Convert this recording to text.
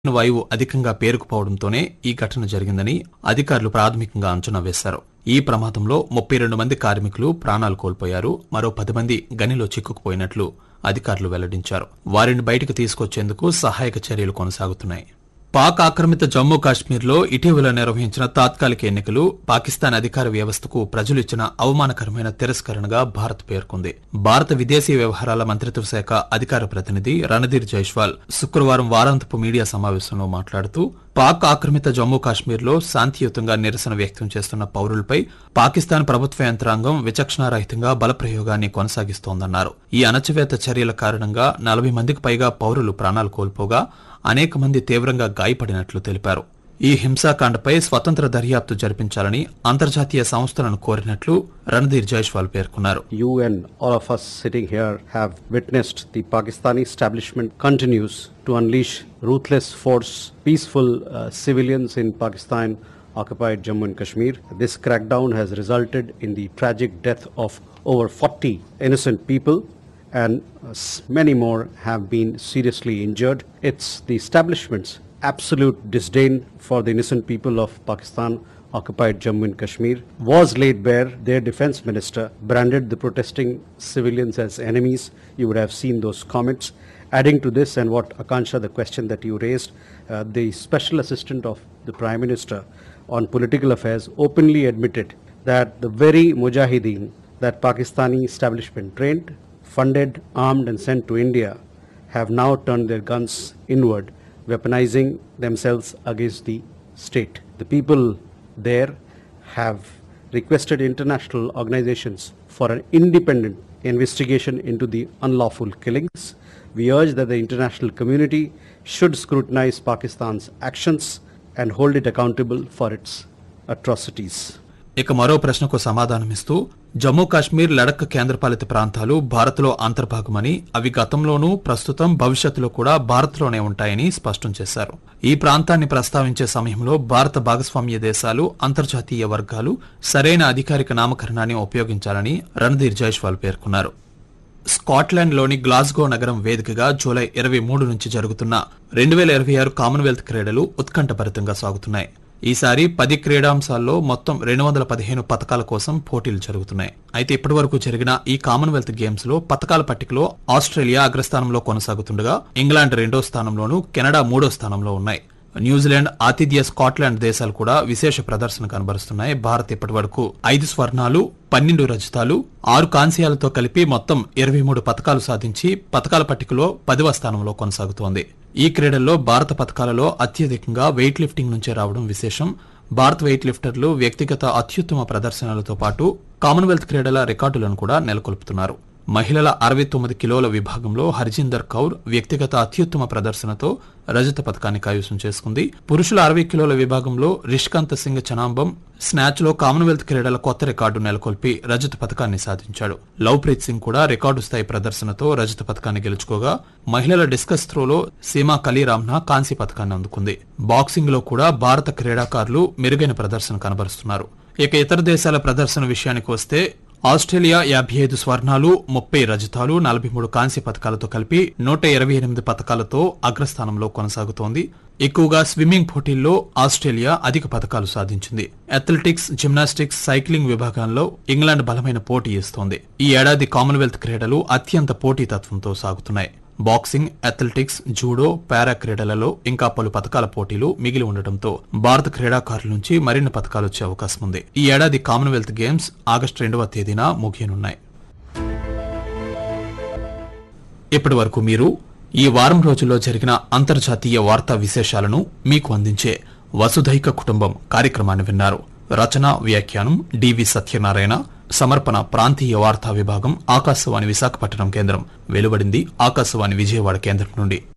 వాయువు అధికంగా పేరుకుపోవడంతోనే ఈ ఘటన జరిగిందని అధికారులు ప్రాథమికంగా అంచనా వేశారు ఈ ప్రమాదంలో ముప్పై రెండు మంది కార్మికులు ప్రాణాలు కోల్పోయారు మరో పది మంది గనిలో చిక్కుకుపోయినట్లు అధికారులు వెల్లడించారు వారిని బయటకు తీసుకొచ్చేందుకు సహాయక చర్యలు కొనసాగుతున్నాయి పాక్ ఆక్రమిత జమ్మూ కాశ్మీర్లో ఇటీవల నిర్వహించిన తాత్కాలిక ఎన్నికలు పాకిస్తాన్ అధికార వ్యవస్థకు ప్రజలు ఇచ్చిన అవమానకరమైన తిరస్కరణగా భారత్ పేర్కొంది భారత విదేశీ వ్యవహారాల మంత్రిత్వ శాఖ అధికార ప్రతినిధి రణధీర్ జైష్వాల్ శుక్రవారం వారాంతపు మీడియా సమావేశంలో మాట్లాడుతూ పాక్ ఆక్రమిత జమ్మూ కాశ్మీర్లో శాంతియుతంగా నిరసన వ్యక్తం చేస్తున్న పౌరులపై పాకిస్తాన్ ప్రభుత్వ యంత్రాంగం విచక్షణారహితంగా బలప్రయోగాన్ని కొనసాగిస్తోందన్నారు ఈ అణచివేత చర్యల కారణంగా నలభై మందికి పైగా పౌరులు ప్రాణాలు కోల్పోగా అనేక మంది తీవ్రంగా గాయపడినట్లు తెలిపారు ఈ హింసాకాండపై స్వతంత్ర దర్యాప్తు జరిపించాలని అంతర్జాతీయ సంస్థలను కోరినట్లు రణధీర్ జైష్వాల్ పేర్కొన్నారు You and all of us sitting here have witnessed the Pakistani establishment continues to unleash ruthless force peaceful uh, civilians in Pakistan occupied Jammu and Kashmir. This crackdown has resulted in the tragic death of over 40 innocent people and uh, s- many more have been seriously injured. It's the establishment's absolute disdain for the innocent people of Pakistan occupied Jammu and Kashmir was laid bare. Their defense minister branded the protesting civilians as enemies. You would have seen those comments. Adding to this, and what Akansha, the question that you raised, uh, the special assistant of the prime minister on political affairs openly admitted that the very mujahideen that Pakistani establishment trained, funded, armed, and sent to India have now turned their guns inward, weaponizing themselves against the state. The people there have requested international organizations for an independent investigation into the unlawful killings. We urge that the international community should scrutinize Pakistan's actions and hold it accountable for its atrocities. ఇక మరో ప్రశ్నకు సమాధానమిస్తూ జమ్మూ కాశ్మీర్ లడక్ కేంద్రపాలిత ప్రాంతాలు భారత్లో అంతర్భాగమని అవి గతంలోనూ ప్రస్తుతం భవిష్యత్తులో కూడా భారత్లోనే ఉంటాయని స్పష్టం చేశారు ఈ ప్రాంతాన్ని ప్రస్తావించే సమయంలో భారత భాగస్వామ్య దేశాలు అంతర్జాతీయ వర్గాలు సరైన అధికారిక నామకరణాన్ని ఉపయోగించాలని రణధీర్ జైష్వాల్ పేర్కొన్నారు స్కాట్లాండ్లోని గ్లాస్గో నగరం వేదికగా జూలై ఇరవై మూడు నుంచి జరుగుతున్న రెండు వేల ఇరవై ఆరు కామన్వెల్త్ క్రీడలు ఉత్కంఠభరితంగా సాగుతున్నాయి ఈసారి పది క్రీడాంశాల్లో మొత్తం రెండు వందల పదిహేను పథకాల కోసం పోటీలు జరుగుతున్నాయి అయితే ఇప్పటివరకు జరిగిన ఈ కామన్వెల్త్ గేమ్స్ లో పథకాల పట్టికలో ఆస్ట్రేలియా అగ్రస్థానంలో కొనసాగుతుండగా ఇంగ్లాండ్ రెండో స్థానంలోనూ కెనడా మూడో స్థానంలో ఉన్నాయి న్యూజిలాండ్ ఆతిథ్య స్కాట్లాండ్ దేశాలు కూడా విశేష ప్రదర్శన కనబరుస్తున్నాయి భారత్ ఇప్పటి వరకు ఐదు స్వర్ణాలు పన్నెండు రజతాలు ఆరు కాంస్యాలతో కలిపి మొత్తం ఇరవై మూడు పథకాలు సాధించి పథకాల పట్టికలో పదివ స్థానంలో కొనసాగుతోంది ఈ క్రీడల్లో భారత పథకాలలో అత్యధికంగా వెయిట్ లిఫ్టింగ్ నుంచే రావడం విశేషం భారత్ వెయిట్ లిఫ్టర్లు వ్యక్తిగత అత్యుత్తమ ప్రదర్శనలతో పాటు కామన్వెల్త్ క్రీడల రికార్డులను కూడా నెలకొల్పుతున్నారు మహిళల అరవై తొమ్మిది కిలోల విభాగంలో హర్జిందర్ కౌర్ వ్యక్తిగత అత్యుత్తమ ప్రదర్శనతో రజత పథకాన్ని కైవసం చేసుకుంది పురుషుల అరవై కిలోల విభాగంలో రిష్కాంత్ సింగ్ చనాంబం స్నాచ్ లో కామన్వెల్త్ క్రీడల కొత్త రికార్డు నెలకొల్పి రజత పథకాన్ని సాధించాడు లవ్ప్రీత్ సింగ్ కూడా రికార్డు స్థాయి ప్రదర్శనతో రజత పథకాన్ని గెలుచుకోగా మహిళల డిస్కస్ త్రోలో సీమా కలీరామ్నా కాంస్య పథకాన్ని అందుకుంది బాక్సింగ్ లో కూడా భారత క్రీడాకారులు మెరుగైన ప్రదర్శన కనబరుస్తున్నారు ఇక ఇతర దేశాల ప్రదర్శన విషయానికి వస్తే ఆస్ట్రేలియా యాభై ఐదు స్వర్ణాలు ముప్పై రజతాలు నలభై మూడు కాంస్య పథకాలతో కలిపి నూట ఇరవై ఎనిమిది పథకాలతో అగ్రస్థానంలో కొనసాగుతోంది ఎక్కువగా స్విమ్మింగ్ పోటీల్లో ఆస్ట్రేలియా అధిక పథకాలు సాధించింది అథ్లెటిక్స్ జిమ్నాస్టిక్స్ సైక్లింగ్ విభాగాల్లో ఇంగ్లాండ్ బలమైన పోటీ ఇస్తోంది ఈ ఏడాది కామన్వెల్త్ క్రీడలు అత్యంత పోటీతత్వంతో సాగుతున్నాయి బాక్సింగ్ అథ్లెటిక్స్ జూడో పారా క్రీడలలో ఇంకా పలు పథకాల పోటీలు మిగిలి ఉండటంతో భారత క్రీడాకారుల నుంచి మరిన్ని పథకాలు వచ్చే అవకాశం ఉంది ఈ ఏడాది కామన్వెల్త్ గేమ్స్ ఆగస్టు రెండవ తేదీన ముగియనున్నాయి ఇప్పటి వరకు మీరు ఈ వారం రోజుల్లో జరిగిన అంతర్జాతీయ వార్తా విశేషాలను మీకు అందించే వసుధైక కుటుంబం కార్యక్రమాన్ని విన్నారు రచన వ్యాఖ్యానం డివి సత్యనారాయణ సమర్పణ ప్రాంతీయ వార్తా విభాగం ఆకాశవాణి విశాఖపట్నం కేంద్రం వెలువడింది ఆకాశవాణి విజయవాడ కేంద్రం నుండి